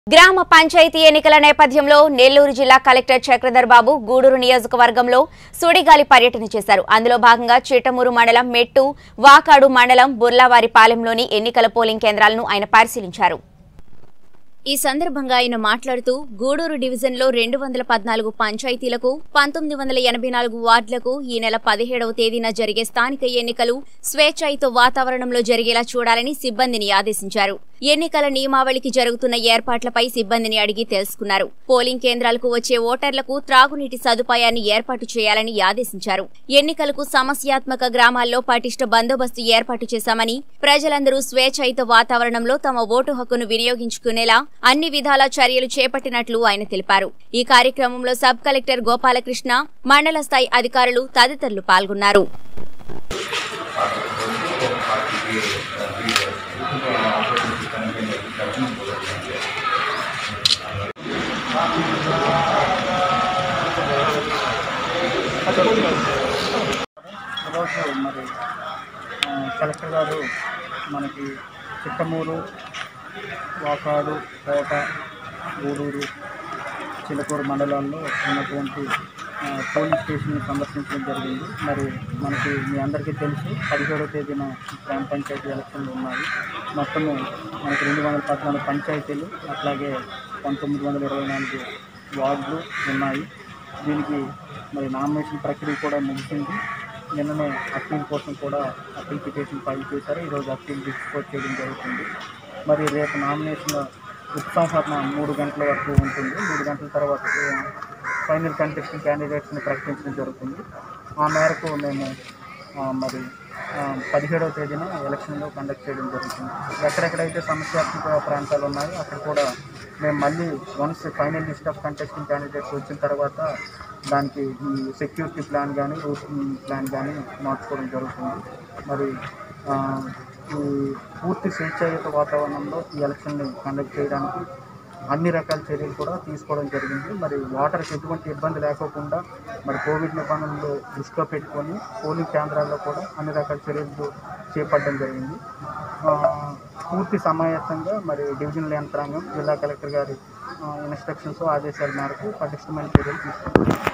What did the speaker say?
గ్రామ పంచాయతీ ఎన్నికల నేపథ్యంలో నెల్లూరు జిల్లా కలెక్టర్ చక్రధర్ బాబు గూడూరు నియోజకవర్గంలో సుడిగాలి పర్యటన చేశారు అందులో భాగంగా చిట్టమూరు మండలం మెట్టు వాకాడు మండలం బుర్లావారిపాలెంలోని ఎన్నికల పోలింగ్ కేంద్రాలను ఆయన పరిశీలించారు ఈ సందర్భంగా ఆయన మాట్లాడుతూ గూడూరు డివిజన్లో రెండు వందల పద్నాలుగు పంచాయతీలకు పంతొమ్మిది వందల ఎనభై నాలుగు వార్డులకు ఈ నెల పదిహేడవ తేదీన జరిగే స్థానిక ఎన్నికలు స్వేచ్ఛాయుత వాతావరణంలో జరిగేలా చూడాలని సిబ్బందిని ఆదేశించారు ఎన్నికల నియమావళికి జరుగుతున్న ఏర్పాట్లపై సిబ్బందిని అడిగి తెలుసుకున్నారు పోలింగ్ కేంద్రాలకు వచ్చే ఓటర్లకు త్రాగునీటి సదుపాయాన్ని ఏర్పాటు చేయాలని ఆదేశించారు ఎన్నికలకు సమస్యాత్మక గ్రామాల్లో పటిష్ట బందోబస్తు ఏర్పాటు చేశామని ప్రజలందరూ స్వేచ్ఛాయుత వాతావరణంలో తమ ఓటు హక్కును వినియోగించుకునేలా అన్ని విధాల చర్యలు చేపట్టినట్లు ఆయన తెలిపారు ఈ కార్యక్రమంలో సబ్ కలెక్టర్ గోపాలకృష్ణ మండల స్థాయి అధికారులు తదితరులు పాల్గొన్నారు ఈరోజు మరి ఆ, కలెక్టర్ గారు మనకి చిట్టమూరు వాకాడు కోట గూడూరు చిలకూరు మండలాల్లో ఉన్నటువంటి ఆ, పోలింగ్ స్టేషన్ సందర్శించడం జరిగింది మరి మనకి మీ అందరికీ తెలుసు పదిహేడవ తేదీన గ్రామ పంచాయతీ ఎలక్షన్లు ఉన్నాయి మొత్తము మనకి రెండు వందల పద్నాలుగు పంచాయతీలు అట్లాగే పంతొమ్మిది వందల ఇరవై నాలుగు వార్డులు ఉన్నాయి దీనికి మరి నామినేషన్ ప్రక్రియ కూడా ముగిసింది నిన్ననే అప్పీల్ కోసం కూడా అప్పీల్ పిటిషన్ ఫైల్ చేశారు ఈరోజు అప్పీల్ డిస్పోజ్ చేయడం జరుగుతుంది మరి రేపు నామినేషన్ ఉపసంహరణ మూడు గంటల వరకు ఉంటుంది మూడు గంటల తర్వాత ఫైనల్ కంటెస్టింగ్ క్యాండిడేట్స్ని ప్రకటించడం జరుగుతుంది ఆ మేరకు మేము ఆ, మరి ఆ, పదిహేడవ తేదీన ఎలక్షన్లో కండక్ట్ చేయడం జరుగుతుంది ఎక్కడెక్కడైతే సమస్యాత్మక ప్రాంతాలు ఉన్నాయో అక్కడ కూడా మేము మళ్ళీ once final list of contesting candidates వచ్చిన తర్వాత దానికి ఈ సెక్యూరిటీ ప్లాన్ కానీ రూట్ ప్లాన్ కానీ మార్చుకోవడం జరుగుతుంది మరి ఆ, ఈ పూర్తి స్వేచ్ఛాయుత వాతావరణంలో ఈ ఎలక్షన్ని కండక్ట్ చేయడానికి అన్ని రకాల చర్యలు కూడా తీసుకోవడం జరిగింది మరి వాటర్కి ఎటువంటి ఇబ్బంది లేకోకుండా మరి కోవిడ్ నిబంధనలు దృష్టిలో పెట్టుకొని పోలింగ్ కేంద్రాల్లో కూడా అన్ని రకాల చర్యలు చేపట్టడం జరిగింది ఆ, పూర్తి సమాయత్తంగా మరి డివిజనల్ యంత్రాంగం జిల్లా కలెక్టర్ గారి ఇన్స్ట్రక్షన్స్ ఆదేశాల మేరకు పటిష్టమైన చర్యలు తీసుకుంటాం